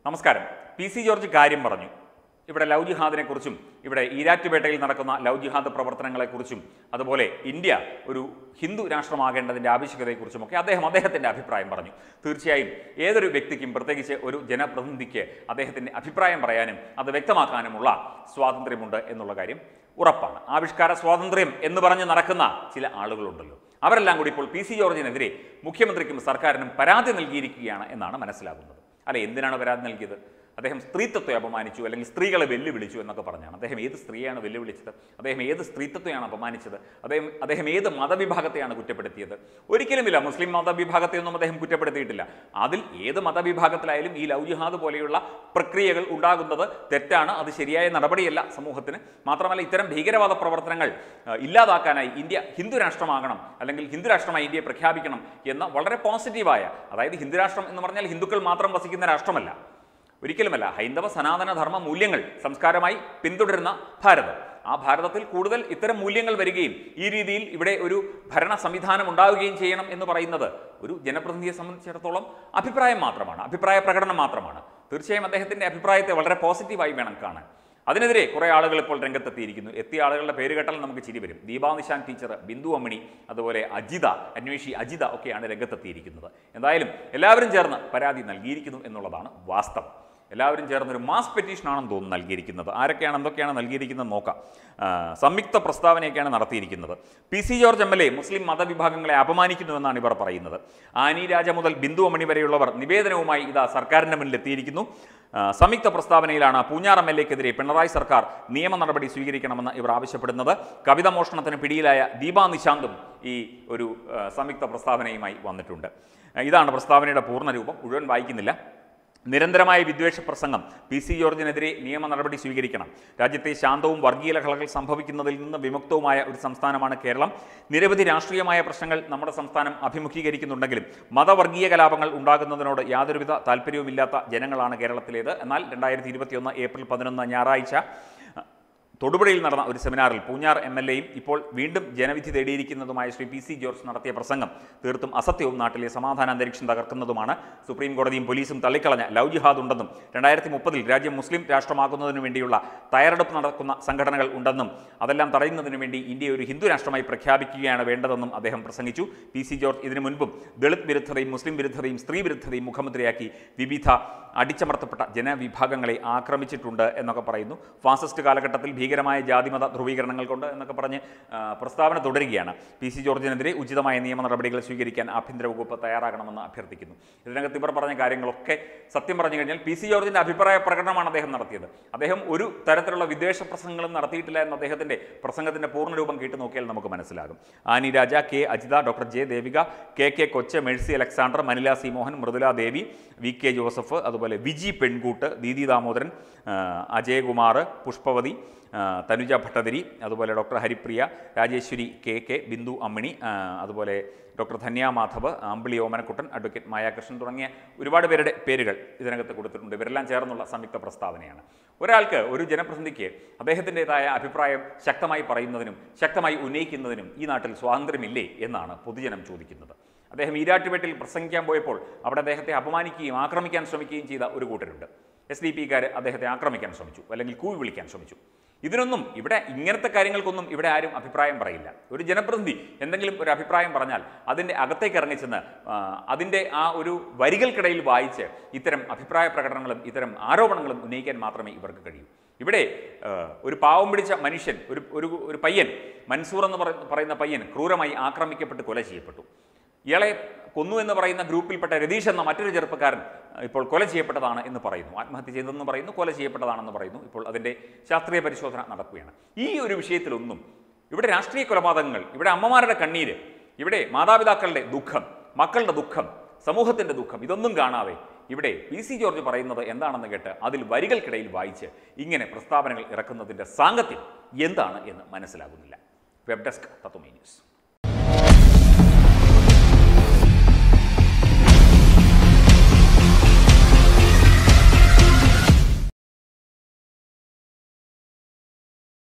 നമസ്കാരം P C George കാര്യം പറഞ്ഞു ഇവിടെ ലവ് ജിഹാദിനെ കുറിച്ചും ഇവിടെ ഈരാറ്റുപേട്ടയിൽ നടക്കുന്ന ലവ് ജിഹാദ് പ്രവർത്തനങ്ങളെക്കുറിച്ചും അതുപോലെ ഇന്ത്യ ഒരു ഹിന്ദു രാഷ്ട്രമാകേണ്ടതിൻ്റെ ആവശ്യകതയെക്കുറിച്ചുമൊക്കെ അദ്ദേഹം അദ്ദേഹത്തിൻ്റെ അഭിപ്രായം പറഞ്ഞു തീർച്ചയായും ഏതൊരു വ്യക്തിക്കും പ്രത്യേകിച്ച് ഒരു ജനപ്രതിനിധിക്ക് അദ്ദേഹത്തിൻ്റെ അഭിപ്രായം പറയാനും അത് വ്യക്തമാക്കാനുമുള്ള സ്വാതന്ത്ര്യമുണ്ട് എന്നുള്ള കാര്യം ഉറപ്പാണ് ആവിഷ്കാര സ്വാതന്ത്ര്യം എന്ന് പറഞ്ഞ് നടക്കുന്ന ചില ആളുകളുണ്ടല്ലോ അവരെല്ലാം കൂടി ഇപ്പോൾ പി സി ജോർജിനെതിരെ മുഖ്യമന്ത്രിക്കും സർക്കാരിനും പരാതി നൽകിയിരിക്കുകയാണ് എന്നാണ് മനസ്സിലാകുന്നത് അല്ല എന്തിനാണ് പരാതി നൽകിയത് അദ്ദേഹം സ്ത്രീത്വത്തെ അപമാനിച്ചു അല്ലെങ്കിൽ സ്ത്രീകളെ വെല്ലുവിളിച്ചു എന്നൊക്കെ പറഞ്ഞാണ് അദ്ദേഹം ഏത് സ്ത്രീയാണ് വെല്ലുവിളിച്ചത് അദ്ദേഹം ഏത് സ്ത്രീത്വത്തെയാണ് അപമാനിച്ചത് അദ്ദേഹം അദ്ദേഹം ഏത് മതവിഭാഗത്തെയാണ് കുറ്റപ്പെടുത്തിയത് ഒരിക്കലുമില്ല മുസ്ലിം മതവിഭാഗത്തെയൊന്നും അദ്ദേഹം കുറ്റപ്പെടുത്തിയിട്ടില്ല അതിൽ ഏത് മതവിഭാഗത്തിലായാലും ഈ ലവ് ജിഹാദ് പോലെയുള്ള പ്രക്രിയകൾ ഉണ്ടാകുന്നത് തെറ്റാണ് അത് ശരിയായ നടപടിയല്ല സമൂഹത്തിന് മാത്രമല്ല ഇത്തരം ഭീകരവാദ പ്രവർത്തനങ്ങൾ ആ, ഇല്ലാതാക്കാനായി ഇന്ത്യ ഹിന്ദു രാഷ്ട്രമാകണം അല്ലെങ്കിൽ ഹിന്ദു രാഷ്ട്രമായി ഇന്ത്യയെ പ്രഖ്യാപിക്കണം എന്ന വളരെ പോസിറ്റീവായ അതായത് ഹിന്ദു രാഷ്ട്രം എന്ന് പറഞ്ഞാൽ ഹിന്ദുക്കൾ മാത്രം വസിക്കുന്ന രാഷ്ട്രമല്ല ഒരിക്കലുമല്ല ഹൈന്ദവ സനാതന ധർമ്മ മൂല്യങ്ങൾ സംസ്കാരമായി പിന്തുടരുന്ന ഭാരതം ആ ഭാരതത്തിൽ കൂടുതൽ ഇത്തരം മൂല്യങ്ങൾ വരികയും ഈ രീതിയിൽ ഇവിടെ ഒരു ഭരണ സംവിധാനം ഉണ്ടാവുകയും ചെയ്യണം എന്ന് പറയുന്നത് ഒരു ജനപ്രതിനിധിയെ സംബന്ധിച്ചിടത്തോളം അഭിപ്രായം മാത്രമാണ് അഭിപ്രായ പ്രകടനം മാത്രമാണ് തീർച്ചയായും അദ്ദേഹത്തിൻ്റെ അഭിപ്രായത്തെ വളരെ പോസിറ്റീവായി വേണം കാണാൻ അതിനെതിരെ കുറേ ആളുകൾ ഇപ്പോൾ രംഗത്തെത്തിയിരിക്കുന്നു എത്തിയ ആളുകളുടെ പേര് കേട്ടാൽ നമുക്ക് ചിരി വരും ദീപാ നിശാൻ ടീച്ചർ ബിന്ദു അമ്മണി അതുപോലെ അജിത അന്വേഷി അജിത ഒക്കെയാണ് രംഗത്തെത്തിയിരിക്കുന്നത് എന്തായാലും എല്ലാവരും ചേർന്ന് പരാതി നൽകിയിരിക്കുന്നു എന്നുള്ളതാണ് വാസ്തവം എല്ലാവരും ചേർന്ന് ഒരു മാസ് പെറ്റീഷനാണെന്ന് തോന്നുന്നു നൽകിയിരിക്കുന്നത് ആരൊക്കെയാണ് എന്തൊക്കെയാണ് നൽകിയിരിക്കുന്നത് നോക്കാം ആ, സംയുക്ത പ്രസ്താവനയൊക്കെയാണ് നടത്തിയിരിക്കുന്നത് P C George M L A മുസ്ലിം മതവിഭാഗങ്ങളെ അപമാനിക്കുന്നുവെന്നാണ് ഇവർ പറയുന്നത് ആനി രാജ മുതൽ ബിന്ദു അമണി വരെയുള്ളവർ നിവേദനവുമായി ഇതാ സർക്കാരിൻ്റെ മുന്നിൽ എത്തിയിരിക്കുന്നു ആ, സംയുക്ത പ്രസ്താവനയിലാണ് പൂഞ്ഞാർ എം എൽ എക്കെതിരെ പിണറായി സർക്കാർ നിയമ നടപടി സ്വീകരിക്കണമെന്ന് ഇവർ ആവശ്യപ്പെടുന്നത് കവിത മോഷണത്തിന് പിടിയിലായ ദീപാ നിശാന്തും ഈ ഒരു ആ, സംയുക്ത പ്രസ്താവനയുമായി വന്നിട്ടുണ്ട് ആ, ഇതാണ് പ്രസ്താവനയുടെ പൂർണ്ണരൂപം മുഴുവൻ വായിക്കുന്നില്ല നിരന്തരമായ വിദ്വേഷ പ്രസംഗം പി സി ജോർജിനെതിരെ നിയമ നടപടി സ്വീകരിക്കണം രാജ്യത്തെ ശാന്തവും വർഗീയ ലഹളകൾ സംഭവിക്കുന്നതിൽ നിന്ന് വിമുക്തവുമായ ഒരു സംസ്ഥാനമാണ് കേരളം നിരവധി രാഷ്ട്രീയമായ പ്രശ്നങ്ങൾ നമ്മുടെ സംസ്ഥാനം അഭിമുഖീകരിക്കുന്നുണ്ടെങ്കിലും മതവർഗീയ കലാപങ്ങൾ ഉണ്ടാകുന്നതിനോട് യാതൊരുവിധ താല്പര്യവുമില്ലാത്ത ജനങ്ങളാണ് കേരളത്തിലേത് എന്നാൽ രണ്ടായിരത്തി ഇരുപത്തിയൊന്ന് ഏപ്രിൽ പതിനൊന്ന് ഞായറാഴ്ച തൊടുപുഴയിൽ നടന്ന ഒരു സെമിനാറിൽ പൂഞ്ഞാർ എം എൽ എയും ഇപ്പോൾ വീണ്ടും ജനവിധി തേടിയിരിക്കുന്നതുമായ ശ്രീ പി സി ജോർജ് നടത്തിയ പ്രസംഗം തീർത്തും അസത്യവും നാട്ടിലെ സമാധാന അന്തരീക്ഷം തകർക്കുന്നതുമാണ് സുപ്രീം കോടതിയും പോലീസും തള്ളിക്കളഞ്ഞ ലവ് ജിഹാദ് ഉണ്ടെന്നും രണ്ടായിരത്തി മുപ്പതിൽ രാജ്യം മുസ്ലിം രാഷ്ട്രമാക്കുന്നതിനു വേണ്ടിയുള്ള തയ്യാറെടുപ്പ് നടക്കുന്ന സംഘടനകൾ ഉണ്ടെന്നും അതെല്ലാം തടയുന്നതിനു വേണ്ടി ഇന്ത്യ ഒരു ഹിന്ദു രാഷ്ട്രമായി പ്രഖ്യാപിക്കുകയാണ് വേണ്ടതെന്നും അദ്ദേഹം പ്രസംഗിച്ചു പി സി ജോർജ് ഇതിനു മുൻപും ദളിത് വിരുദ്ധതയും മുസ്ലിം വിരുദ്ധതയും സ്ത്രീ വിരുദ്ധതയും മുഖമുദ്രയാക്കി വിവിധ അടിച്ചമർത്തപ്പെട്ട ജനവിഭാഗങ്ങളെ ആക്രമിച്ചിട്ടുണ്ട് എന്നൊക്കെ പറയുന്നു ഫാസിസ്റ്റ് കാലഘട്ടത്തിൽ ഭീകരമായ ജാതിമത ധ്രുവീകരണങ്ങൾ കൊണ്ട് എന്നൊക്കെ പറഞ്ഞ് ആ, പ്രസ്താവന തുടരുകയാണ് പി സി ജോർജിനെതിരെ ഉചിതമായ നിയമ നടപടികൾ സ്വീകരിക്കാൻ ആഭ്യന്തര വകുപ്പ് തയ്യാറാകണമെന്ന് അഭ്യർത്ഥിക്കുന്നു ഇതിനകത്ത് ഇവർ പറഞ്ഞ കാര്യങ്ങളൊക്കെ സത്യം പറഞ്ഞു കഴിഞ്ഞാൽ പി സി ജോർജിൻ്റെ അഭിപ്രായ പ്രകടനമാണ് അദ്ദേഹം നടത്തിയത് അദ്ദേഹം ഒരു തരത്തിലുള്ള വിദ്വേഷ പ്രസംഗങ്ങളും നടത്തിയിട്ടില്ല എന്ന അദ്ദേഹത്തിൻ്റെ പ്രസംഗത്തിൻ്റെ പൂർണ്ണരൂപം കേട്ട് നോക്കിയാൽ നമുക്ക് മനസ്സിലാകും Annie Raja K Ajitha doctor J Devika K K Kochu Mercy Alexander Manila C Mohan Mridula Devi V K Joseph അതുപോലെ വിജി പെൺകൂട്ട് ദീദി ദാമോദരൻ ആ, അജയകുമാർ പുഷ്പവതി ആ, തനുജ ഭട്ടതിരി അതുപോലെ doctor Haripriya Rajeswari K K Bindu Ammini ആ, അതുപോലെ ഡോക്ടർ ധന്യ മാധവ് അമ്പിളി ഓമനക്കുട്ടൻ അഡ്വക്കേറ്റ് മായാകൃഷ്ണൻ തുടങ്ങിയ ഒരുപാട് പേരുടെ പേരുകൾ ഇതിനകത്ത് കൊടുത്തിട്ടുണ്ട് ഇവരെല്ലാം ചേർന്നുള്ള സംയുക്ത പ്രസ്താവനയാണ് ഒരാൾക്ക് ഒരു ജനപ്രതിനിധിക്ക് അദ്ദേഹത്തിൻ്റെതായ അഭിപ്രായം ശക്തമായി പറയുന്നതിനും ശക്തമായി ഉന്നയിക്കുന്നതിനും ഈ നാട്ടിൽ സ്വാതന്ത്ര്യമില്ലേ എന്നാണ് പൊതുജനം ചോദിക്കുന്നത് അദ്ദേഹം ഈരാട്ടുപേട്ടിൽ പ്രസംഗിക്കാൻ പോയപ്പോൾ അവിടെ അദ്ദേഹത്തെ അപമാനിക്കുകയും ആക്രമിക്കാൻ ശ്രമിക്കുകയും ചെയ്ത ഒരു കൂട്ടരുണ്ട് എസ് ഡി പിക്കാർ അദ്ദേഹത്തെ ആക്രമിക്കാൻ ശ്രമിച്ചു അല്ലെങ്കിൽ കൂവി വിളിക്കാൻ ശ്രമിച്ചു ഇതിനൊന്നും ഇവിടെ ഇങ്ങനത്തെ കാര്യങ്ങൾക്കൊന്നും ഇവിടെ ആരും അഭിപ്രായം പറയില്ല ഒരു ജനപ്രതിനിധി എന്തെങ്കിലും ഒരു അഭിപ്രായം പറഞ്ഞാൽ അതിൻ്റെ അകത്തേക്ക് ഇറങ്ങിച്ചെന്ന് ആ, അതിൻ്റെ ആ ഒരു വരികൾക്കിടയിൽ വായിച്ച് ഇത്തരം അഭിപ്രായ പ്രകടനങ്ങളും ഇത്തരം ആരോപണങ്ങളും ഉന്നയിക്കാൻ മാത്രമേ ഇവർക്ക് കഴിയൂ ഇവിടെ ആ, ഒരു പാവം പിടിച്ച മനുഷ്യൻ ഒരു ഒരു ഒരു പയ്യൻ മൻസൂർ എന്ന് പറ- പറയുന്ന പയ്യൻ ക്രൂരമായി ആക്രമിക്കപ്പെട്ട് കൊല ചെയ്യപ്പെട്ടു ഇയാളെ കൊന്നു എന്ന് പറയുന്ന ഗ്രൂപ്പിൽപ്പെട്ട രതീഷ് എന്ന മറ്റൊരു ചെറുപ്പക്കാരൻ അഹ്, ഇപ്പോൾ കൊല ചെയ്യപ്പെട്ടതാണ് എന്ന് പറയുന്നു ആത്മഹത്യ ചെയ്തെന്ന് പറയുന്നു കൊല ചെയ്യപ്പെട്ടതാണെന്ന് പറയുന്നു ഇപ്പോൾ അതിൻ്റെ ശാസ്ത്രീയ പരിശോധന നടക്കുകയാണ് ഈ ഒരു വിഷയത്തിലൊന്നും ഇവിടെ രാഷ്ട്രീയ കൊലപാതകങ്ങൾ ഇവിടെ അമ്മമാരുടെ കണ്ണീര് ഇവിടെ മാതാപിതാക്കളുടെ ദുഃഖം മക്കളുടെ ദുഃഖം സമൂഹത്തിൻ്റെ ദുഃഖം ഇതൊന്നും കാണാതെ ഇവിടെ പി സി ജോർജ് പറയുന്നത് എന്താണെന്ന് കേട്ട് അതിൽ വരികൾക്കിടയിൽ വായിച്ച് ഇങ്ങനെ പ്രസ്താവനകൾ ഇറക്കുന്നതിൻ്റെ സാങ്കത്യം എന്താണ് എന്ന് മനസ്സിലാകുന്നില്ല വെബ് ഡെസ്ക് തത്വമേ ന്യൂസ്